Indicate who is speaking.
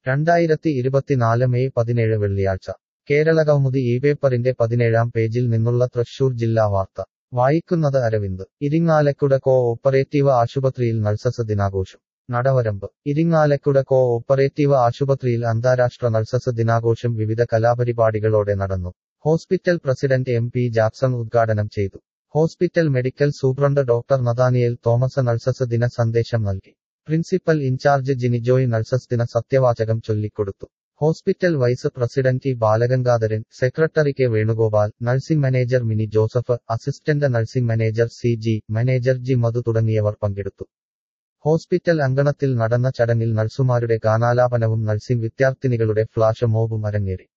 Speaker 1: രണ്ടായിരത്തി ഇരുപത്തിനാല് മെയ് പതിനേഴ് വെള്ളിയാഴ്ച കേരള കൗമുദി ഈ പേപ്പറിന്റെ പതിനേഴാം പേജിൽ നിന്നുള്ള തൃശൂർ ജില്ലാ വാർത്ത വായിക്കുന്നത് അരവിന്ദ് ഇരിങ്ങാലക്കുട കോ ഓപ്പറേറ്റീവ് ആശുപത്രിയിൽ നഴ്സസ് ദിനാഘോഷം നടവരമ്പ് ഇരിങ്ങാലക്കുട കോ ഓപ്പറേറ്റീവ് ആശുപത്രിയിൽ അന്താരാഷ്ട്ര നഴ്സസ് ദിനാഘോഷം വിവിധ കലാപരിപാടികളോടെ നടന്നു hospital president M P Jackson ഉദ്ഘാടനം ചെയ്തു hospital medical superintendent doctor Nathaniel Thomas nurses ദിന സന്ദേശം നൽകി പ്രിൻസിപ്പൽ ഇൻചാർജ് ജിനിജോയ് നഴ്സസ് ദിന സത്യവാചകം ചൊല്ലിക്കൊടുത്തു hospital vice president E Balagangadharan secretary K Venugopal nursing manager Mini Joseph assistant nursing manager C G manager G Madhu തുടങ്ങിയവർ പങ്കെടുത്തു ഹോസ്പിറ്റൽ അങ്കണത്തിൽ നടന്ന ചടങ്ങിൽ നഴ്സുമാരുടെ ഗാനാലാപനവും നഴ്സിംഗ് വിദ്യാർത്ഥിനികളുടെ ഫ്ലാഷ് മോബും അരങ്ങേറി